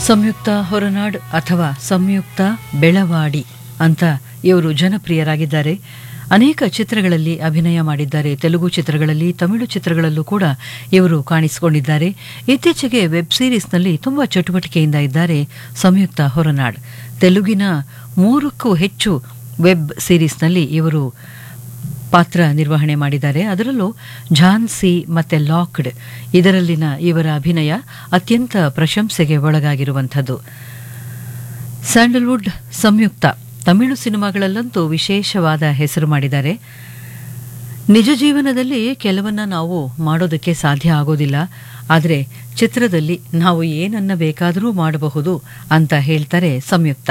ಸಂಯುಕ್ತ ಹೊರನಾಡ್ ಅಥವಾ ಸಂಯುಕ್ತ ಬೆಳವಾಡಿ ಅಂತ ಇವರು ಜನಪ್ರಿಯರಾಗಿದ್ದಾರೆ ಅನೇಕ ಚಿತ್ರಗಳಲ್ಲಿ ಅಭಿನಯ ಮಾಡಿದ್ದಾರೆ ತೆಲುಗು ಚಿತ್ರಗಳಲ್ಲಿ ತಮಿಳು ಚಿತ್ರಗಳಲ್ಲೂ ಕೂಡ ಇವರು ಕಾಣಿಸಿಕೊಂಡಿದ್ದಾರೆ ಇತ್ತೀಚೆಗೆ ವೆಬ್ ಸೀರೀಸ್ನಲ್ಲಿ ತುಂಬ ಚಟುವಟಿಕೆಯಿಂದ ಇದ್ದಾರೆ ಸಂಯುಕ್ತ ಹೊರನಾಡ್ ತೆಲುಗಿನ ಮೂರಕ್ಕೂ ಹೆಚ್ಚು ವೆಬ್ ಸೀರೀಸ್ನಲ್ಲಿ ಇವರು ಪಾತ್ರ ನಿರ್ವಹಣೆ ಮಾಡಿದ್ದಾರೆ ಅದರಲ್ಲೂ ಝಾನ್ಸಿ ಮತ್ತೆ ಲಾಕ್ಡ್ ಇದರಲ್ಲಿನ ಇವರ ಅಭಿನಯ ಅತ್ಯಂತ ಪ್ರಶಂಸೆಗೆ ಒಳಗಾಗಿರುವಂಥದ್ದು ಸ್ಯಾಂಡಲ್ವುಡ್ ಸಂಯುಕ್ತ ತಮಿಳು ಸಿನಿಮಾಗಳಲ್ಲಂತೂ ವಿಶೇಷವಾದ ಹೆಸರು ಮಾಡಿದ್ದಾರೆ ನಿಜ ಜೀವನದಲ್ಲಿ ಕೆಲವನ್ನ ನಾವು ಮಾಡೋದಕ್ಕೆ ಸಾಧ್ಯ ಆಗೋದಿಲ್ಲ ಆದರೆ ಚಿತ್ರದಲ್ಲಿ ನಾವು ಏನನ್ನ ಬೇಕಾದರೂ ಮಾಡಬಹುದು ಅಂತ ಹೇಳ್ತಾರೆ ಸಂಯುಕ್ತ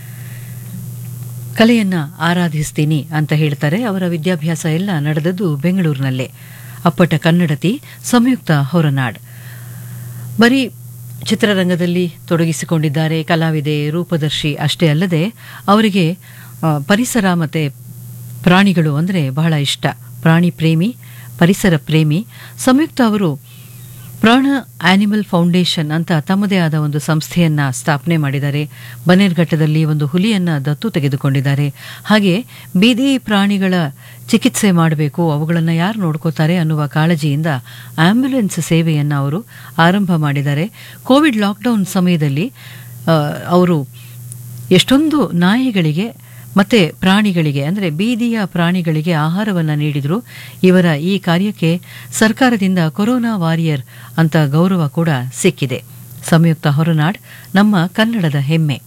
ಕಲೆಯನ್ನ ಆರಾಧಿಸ್ತೀನಿ ಅಂತ ಹೇಳ್ತಾರೆ ಅವರ ವಿದ್ಯಾಭ್ಯಾಸ ಎಲ್ಲ ನಡೆದದ್ದು ಬೆಂಗಳೂರಿನಲ್ಲೇ ಅಪ್ಪಟ ಕನ್ನಡತಿ ಸಂಯುಕ್ತ ಹೊರನಾಡ್ ಬರೀ ಚಿತ್ರರಂಗದಲ್ಲಿ ತೊಡಗಿಸಿಕೊಂಡಿದ್ದಾರೆ ಕಲಾವಿದೆ ರೂಪದರ್ಶಿ ಅಷ್ಟೇ ಅಲ್ಲದೆ ಅವರಿಗೆ ಆ, ಪರಿಸರ ಮತ್ತು ಪ್ರಾಣಿಗಳು ಅಂದರೆ ಬಹಳ ಇಷ್ಟ ಪ್ರಾಣಿ ಪ್ರೇಮಿ ಪರಿಸರ ಪ್ರೇಮಿ ಸಂಯುಕ್ತ ಅವರು ಪ್ರಾಣ ಆನಿಮಲ್ ಫೌಂಡೇಶನ್ ಅಂತ ತಮ್ಮದೇ ಆದ ಒಂದು ಸಂಸ್ಥೆಯನ್ನ ಸ್ಥಾಪನೆ ಮಾಡಿದ್ದಾರೆ ಬನ್ನೇರ್ಘಟ್ಟದಲ್ಲಿ ಒಂದು ಹುಲಿಯನ್ನ ದತ್ತು ತೆಗೆದುಕೊಂಡಿದ್ದಾರೆ ಹಾಗೆ ಬೀದಿ ಪ್ರಾಣಿಗಳ ಚಿಕಿತ್ಸೆ ಮಾಡಬೇಕು ಅವುಗಳನ್ನು ಯಾರು ನೋಡ್ಕೋತಾರೆ ಅನ್ನುವ ಕಾಳಜಿಯಿಂದ ಆಂಬ್ಯುಲೆನ್ಸ್ ಸೇವೆಯನ್ನು ಅವರು ಆರಂಭ ಮಾಡಿದ್ದಾರೆ ಕೋವಿಡ್ ಲಾಕ್ಡೌನ್ ಸಮಯದಲ್ಲಿ ಆ, ಅವರು ಎಷ್ಟೊಂದು ನಾಯಿಗಳಿಗೆ ಮತ್ತೆ ಪ್ರಾಣಿಗಳಿಗೆ ಅಂದರೆ ಬೀದಿಯ ಪ್ರಾಣಿಗಳಿಗೆ ಆಹಾರವನ್ನು ನೀಡಿದರು ಇವರ ಈ ಕಾರ್ಯಕ್ಕೆ ಸರ್ಕಾರದಿಂದ ಕೊರೋನಾ ವಾರಿಯರ್ ಅಂತ ಗೌರವ ಕೂಡ ಸಿಕ್ಕಿದೆ ಸಂಯುಕ್ತ ಹೊರನಾಡ್ ನಮ್ಮ ಕನ್ನಡದ ಹೆಮ್ಮೆ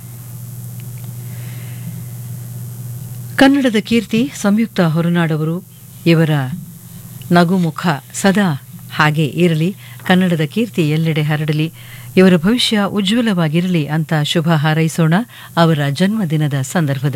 ಕನ್ನಡದ ಕೀರ್ತಿ ಸಂಯುಕ್ತ ಹೊರನಾಡ್ ಅವರು ಇವರ ನಗುಮುಖ ಸದಾ ಹಾಗೆ ಇರಲಿ ಕನ್ನಡದ ಕೀರ್ತಿ ಎಲ್ಲೆಡೆ ಹರಡಲಿ ಇವರ ಭವಿಷ್ಯ ಉಜ್ವಲವಾಗಿರಲಿ ಅಂತ ಶುಭ ಹಾರೈಸೋಣ ಅವರ ಜನ್ಮದಿನದ ಸಂದರ್ಭದಲ್ಲಿ